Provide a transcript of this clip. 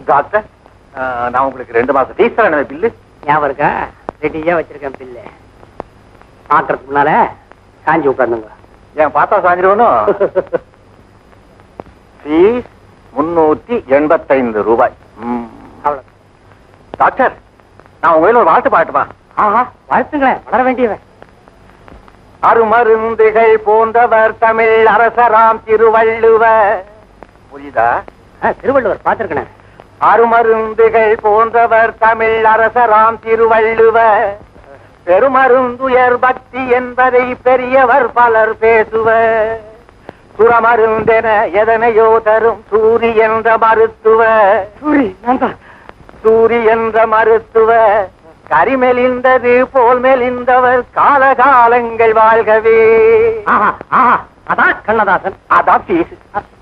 Doctor ஆ, நான் உங்களுக்கு ரெண்டு மாசம் ஃபீஸ் தரேன் பில்லு ஞாபகம் இருக்கா ரெடியா வச்சிருக்கேன் பில்லு பாக்குறதுக்கு முன்னால காஞ்சி உட்காந்துங்க ஏன் பார்த்தா சாஞ்சிருவனும் ஃபீஸ் முன்னூத்தி எண்பத்தைந்து ரூபாய் ம். அவ்வளவு டாக்டர் நான் உங்க ஒரு வாழ்த்து பாட்டுமா ஆஹா வாழ்த்துங்களேன் வளர வேண்டியவன் அருமருந்துகள் போன்றவர் தமிழ் அரசராம் திருவள்ளுவர் புரியுதா ஆ, திருவள்ளுவர் பார்த்திருக்கேன் அருமருந்துகள் போன்றவர் தமிழ் அரசராம் திருவள்ளுவர் பெருமருந்துயர் பக்தி என்பதை பெரியவர் பலர் பேசுவர் சுரமருந்தென எதனையோ தரும் சூரி என்ற மருத்துவர் சூரி நான் தான் சூரி என்ற மருத்துவர் கரிமெலிந்தது போல் மெலிந்தவர் காலகாலங்கள் வாழ்கவே ஆஹா ஆஹா அதான் கண்ணதாசன் அதான் பீஸ்